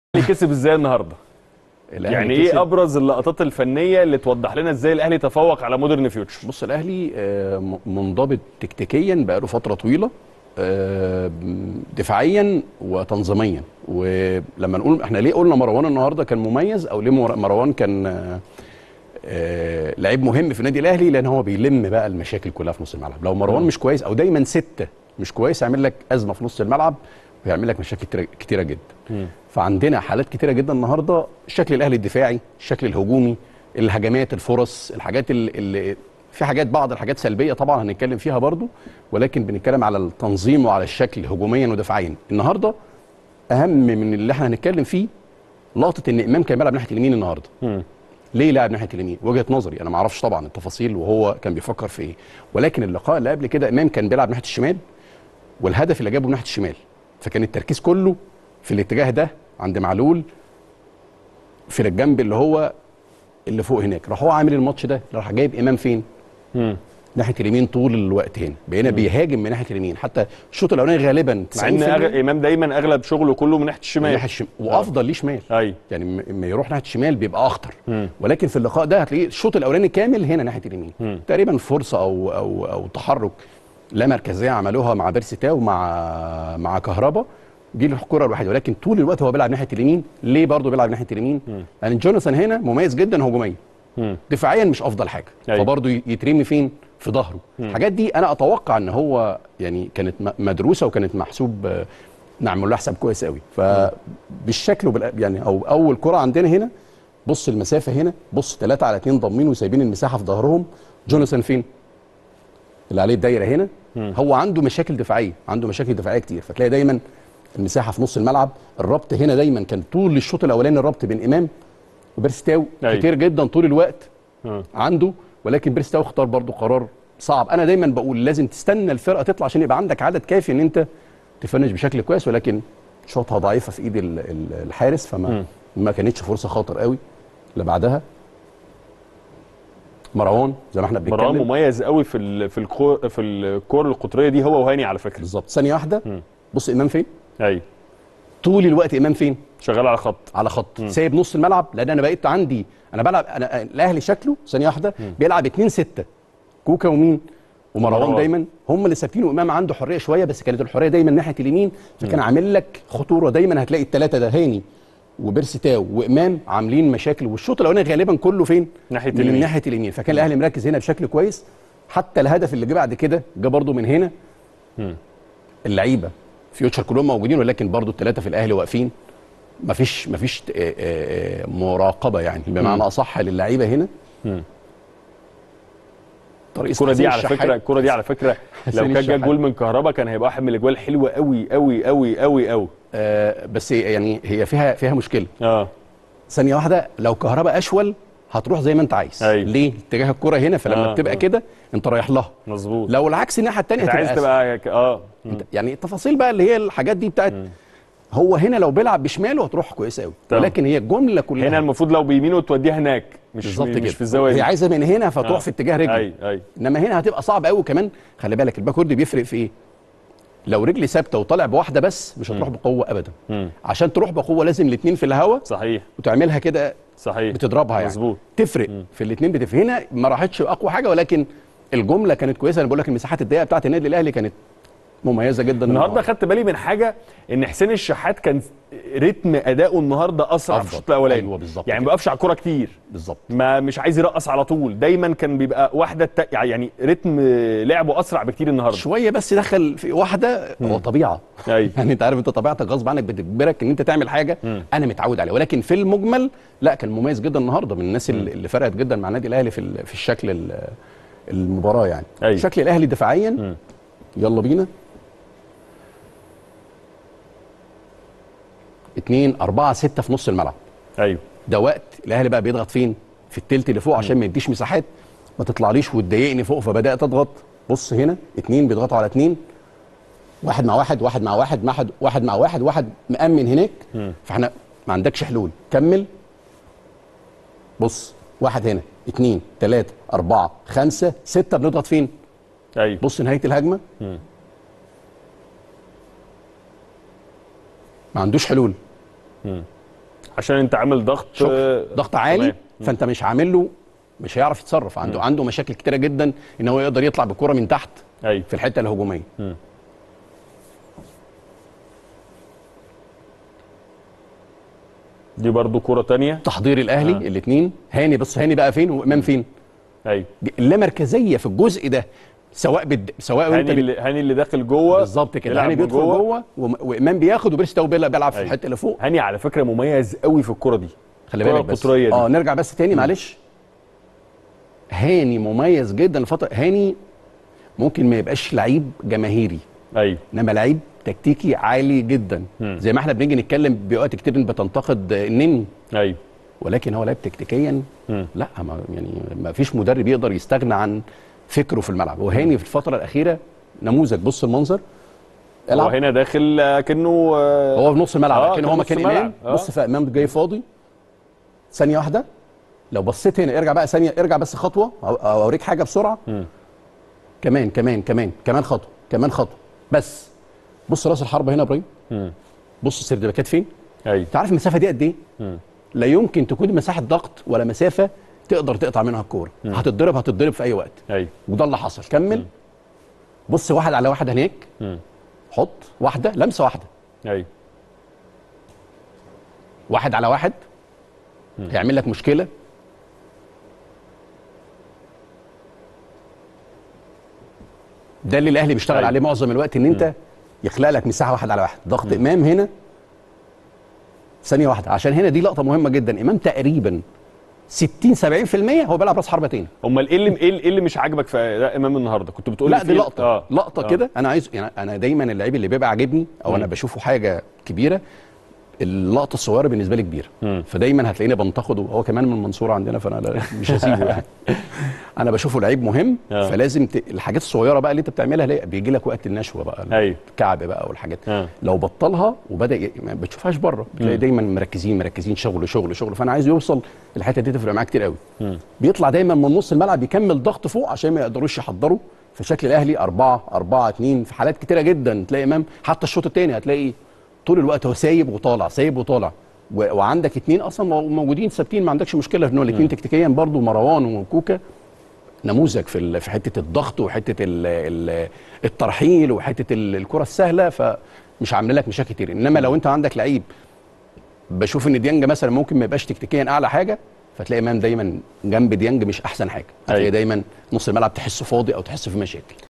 الاهلي كسب ازاي النهارده؟ الأهلي يعني كسب. ايه ابرز اللقطات الفنيه اللي توضح لنا ازاي الاهلي تفوق على مودرن فيوتشر؟ بص الاهلي آه، م- منضبط تكتيكيا بقاله فتره طويله آه، م- دفاعيا وتنظيميا ولما نقول احنا ليه قلنا مروان النهارده كان مميز او ليه مر- مروان كان آه، آه، لعيب مهم في النادي الاهلي لان هو بيلم بقى المشاكل كلها في نص الملعب لو مروان مش كويس او دايما سته مش كويس يعمل لك ازمه في نص الملعب ويعمل لك مشاكل كتيرة- كتيره جدا فعندنا حالات كتيره جدا النهارده الشكل الاهلي الدفاعي الشكل الهجومي الهجمات الفرص الحاجات اللي, اللي في حاجات بعض الحاجات سلبيه طبعا هنتكلم فيها برضو ولكن بنتكلم على التنظيم وعلى الشكل هجوميا ودفاعيا النهارده اهم من اللي احنا هنتكلم فيه لقطه ان امام كان بيلعب ناحيه اليمين النهارده ليه لاعب ناحيه اليمين وجهه نظري انا ما اعرفش طبعا التفاصيل وهو كان بيفكر في ايه ولكن اللقاء اللي قبل كده امام كان بيلعب ناحيه الشمال والهدف اللي جابه ناحيه الشمال فكان التركيز كله في الاتجاه ده عند معلول في الجنب اللي هو اللي فوق هناك راح هو عامل الماتش ده راح جايب امام فين ناحيه اليمين طول الوقت هنا بقينا بيهاجم من ناحيه اليمين حتى الشوط الاولاني غالبا مع ان 90% أغ... امام دايما اغلب شغله كله من ناحيه من الشمال ناحيه الشمال وافضل ليه شمال ايوه يعني م- لما يروح ناحيه الشمال بيبقى اخطر مم. ولكن في اللقاء ده هتلاقيه الشوط الاولاني كامل هنا ناحيه اليمين مم. تقريبا فرصه او او او تحرك لا مركزيه عملوها مع بيرسي تاو مع مع كهربا دي الكره الوحيده ولكن طول الوقت هو بيلعب ناحيه اليمين ليه برضه بيلعب ناحيه اليمين لان يعني جوناثان هنا مميز جدا هجوميا مم. دفاعيا مش افضل حاجه أيوة. فبرضه يترمي فين في ظهره الحاجات دي انا اتوقع ان هو يعني كانت م- مدروسه وكانت محسوب آه، نعمل له حساب كويس قوي فبالشكل وبال يعني او اول كره عندنا هنا بص المسافه هنا بص 3 على 2 ضامين وسايبين المساحه في ظهرهم جوناثان فين اللي عليه الدايره هنا هو عنده مشاكل دفاعيه عنده مشاكل دفاعيه كتير فتلاقي دايما المساحه في نص الملعب الربط هنا دايما كان طول الشوط الاولاني الربط بين امام وبيرستاو أيوة. كتير جدا طول الوقت آه. عنده ولكن بيرستاو اختار برضه قرار صعب انا دايما بقول لازم تستنى الفرقه تطلع عشان يبقى عندك عدد كافي ان انت تفنش بشكل كويس ولكن شوطها ضعيفه في ايد ال- ال- الحارس فما ما كانتش فرصه خطر قوي اللي بعدها مروان زي ما احنا مروان بنتكلم مميز قوي في ال... في الكور في الكور القطريه دي هو وهاني على فكره بالظبط ثانيه واحده بص امام فين ايوه طول الوقت امام فين شغال على خط على خط سايب نص الملعب لان انا بقيت عندي انا بلعب انا الاهلي شكله ثانيه واحده بيلعب 2 6 كوكا ومين ومروان ومروان. دايما هم اللي ثابتين وامام عنده حريه شويه بس كانت الحريه دايما ناحيه اليمين فكان عامل لك خطوره دايما هتلاقي الثلاثه ده هاني وبيرسي تاو وامام عاملين مشاكل والشوط الاولاني غالبا كله فين ناحية من اليمين. ناحيه اليمين فكان الاهلي مركز هنا بشكل كويس حتى الهدف اللي جه بعد كده جه برده من هنا اللعيبه فيوتشر كلهم موجودين ولكن برضو الثلاثه في الاهلي واقفين مفيش مفيش آه، آه، مراقبه يعني بمعنى اصح للعيبه هنا طريق الكره دي حسين على الشحات. فكره الكره دي على فكره حسين لو كان جاب الشحات. جول من كهربا كان هيبقى واحد من الاجوال حلوه قوي قوي قوي قوي قوي آه بس يعني هي فيها فيها مشكله اه ثانيه واحده لو كهرباء اشول هتروح زي ما انت عايز أيوة. ليه اتجاه الكره هنا فلما آه، بتبقى آه. كده انت رايح لها مظبوط لو العكس الناحيه الثانيه انت هتبقى عايز أسهل. تبقى ك- اه مم. انت- يعني التفاصيل بقى اللي هي الحاجات دي بتاعت هو هنا لو بيلعب بشماله هتروح كويس قوي تمام. ولكن هي الجمله كلها هنا المفروض لو بيمينه توديها هناك مش بالظبط مش كده في الزاويه هي دي عايزه من هنا فتروح آه. في اتجاه رجله اي اي انما هنا هتبقى صعب قوي كمان خلي بالك الباكورد بيفرق في ايه لو رجلي ثابته وطالع بواحده بس مش هتروح بقوه ابدا مم. عشان تروح بقوه لازم الاثنين في الهواء صحيح وتعملها كده صحيح بتضربها يعني مظبوط تفرق في الاثنين بتفرق هنا ما راحتش اقوى حاجه ولكن الجمله كانت كويسه انا بقول لك المساحات الضيقه بتاعت النادي الاهلي كانت مميزه جدا النهارده خدت بالي من حاجه ان حسين الشحات كان رتم اداؤه النهارده اسرع في أفضل. الشوط الاولاني أيوة بالظبط يعني ما كده. بيقفش على الكوره كتير بالظبط ما مش عايز يرقص على طول دايما كان بيبقى واحده الت... يعني رتم لعبه اسرع بكتير النهارده شويه بس دخل في واحده هو طبيعه ايوه يعني انت عارف انت طبيعتك غصب عنك بتجبرك ان انت تعمل حاجه انا متعود عليها ولكن في المجمل لا كان مميز جدا النهارده من الناس اللي اللي فرقت جدا مع النادي الاهلي في ال- في الشكل ال- المباراه يعني أيوة. شكل الاهلي دفاعيا يلا بينا اتنين أربعة ستة في نص الملعب ايوه ده وقت الاهلي بقى بيضغط فين في التلت اللي فوق عشان ما يديش مساحات ما تطلعليش وتضايقني فوق فبدات اضغط بص هنا اتنين بيضغطوا على اتنين واحد مع واحد واحد مع واحد مع واحد واحد مع واحد واحد مأمن هناك فاحنا ما عندكش حلول كمل بص واحد هنا اتنين تلاتة أربعة خمسة ستة بنضغط فين ايوه بص نهاية الهجمة ما عندوش حلول عشان انت عامل ضغط شكرا آه، ضغط عالي تمام. فانت مش عامل له مش هيعرف يتصرف عنده عنده مشاكل كتيره جدا ان هو يقدر يطلع بالكره من تحت ايوه في الحته الهجوميه دي برضو كرة تانية تحضير الاهلي آه. الاثنين هاني بص هاني بقى فين وامام فين ايوه اللامركزيه في الجزء ده سواء بد... سواء وانت هاني بت... اللي هاني اللي داخل جوه بالظبط كده يلعب هاني من بيدخل جوه وم- وامام بياخد وبيرستو بيلعب بيلعب في أيوة. الحته اللي فوق هاني على فكرة مميز قوي في الكرة دي خلي الكرة بالك بس القطرية دي اه نرجع بس تاني معلش هاني مميز جدا الفتره هاني ممكن ما يبقاش لعيب جماهيري ايوه انما لعيب تكتيكي عالي جدا مم. زي ما احنا بنيجي نتكلم بوقت كتير بتنتقد النني ايوه ولكن هو لعيب تكتيكيا مم. لا ما يعني ما فيش مدرب يقدر يستغنى عن فكره في الملعب وهاني في الفتره الاخيره نموذج بص المنظر هو العب هنا داخل آه، كأنه آه، هو في نص الملعب آه، لكن كان هو نص مكان الملعب. امام آه. بص في امام جاي فاضي ثانيه واحده لو بصيت هنا ارجع بقى ثانيه ارجع بس خطوه أو- أو اوريك حاجه بسرعه مم. كمان كمان كمان كمان خطوه كمان خطوه بس بص راس الحربه هنا يا ابراهيم مم. بص السردباكات فين ايوه انت عارف المسافه دي قد ايه مم. لا يمكن تكون مساحه ضغط ولا مسافه تقدر تقطع منها الكوره هتتضرب هتتضرب في اي وقت ايوه وده اللي حصل كمل بص واحد على واحد هناك مم. حط واحده لمسه واحده ايوه واحد على واحد هيعمل لك مشكله ده اللي الاهلي بيشتغل أيوة. عليه معظم الوقت ان انت يخلق لك مساحه واحد على واحد ضغط امام هنا ثانيه واحده عشان هنا دي لقطه مهمه جدا امام تقريبا 60 70% هو بيلعب راس حربه تاني امال ايه اللي ايه اللي- إيه اللي مش عاجبك في ده امام النهارده كنت بتقول لا لي دي في- لقطه اه لقطه آه. كده انا عايز يعني انا دايما اللعيب اللي بيبقى عاجبني او انا مم. بشوفه حاجه كبيره اللقطه الصغيره بالنسبه لي كبيره مم. فدايما هتلاقيني بنتقده هو كمان من المنصوره عندنا فانا لا- مش هسيبه يعني انا بشوفه لعيب مهم آه. فلازم ت... الحاجات الصغيره بقى اللي انت بتعملها ليه بيجي لك وقت النشوه بقى ايوه الكعب بقى والحاجات آه. لو بطلها وبدا ي... ما بتشوفهاش بره بتلاقي دايما مركزين مركزين شغل شغل شغل فانا عايز يوصل الحته دي تفرق معاه كتير قوي مم. بيطلع دايما من نص الملعب يكمل ضغط فوق عشان ما يقدروش يحضروا في شكل الاهلي أربعة أربعة اتنين في حالات كتيرة جدا تلاقي إمام حتى الشوط الثاني هتلاقي طول الوقت هو سايب وطالع سايب وطالع و... وعندك اتنين أصلا مو- موجودين ثابتين ما عندكش مشكلة في إن الاثنين تكتيكيا برضو مروان وكوكا نموذج في ال... في حتة الضغط وحتة ال... ال... الترحيل وحتة ال... الكرة السهلة فمش عامله لك مشاكل كتير إنما لو أنت عندك لعيب بشوف ان ديانج مثلا ممكن ما يبقاش تكتيكيا اعلى حاجه فتلاقي امام دايما جنب ديانج مش احسن حاجه هتلاقي أيوة. دايما نص الملعب تحسه فاضي او تحسه في مشاكل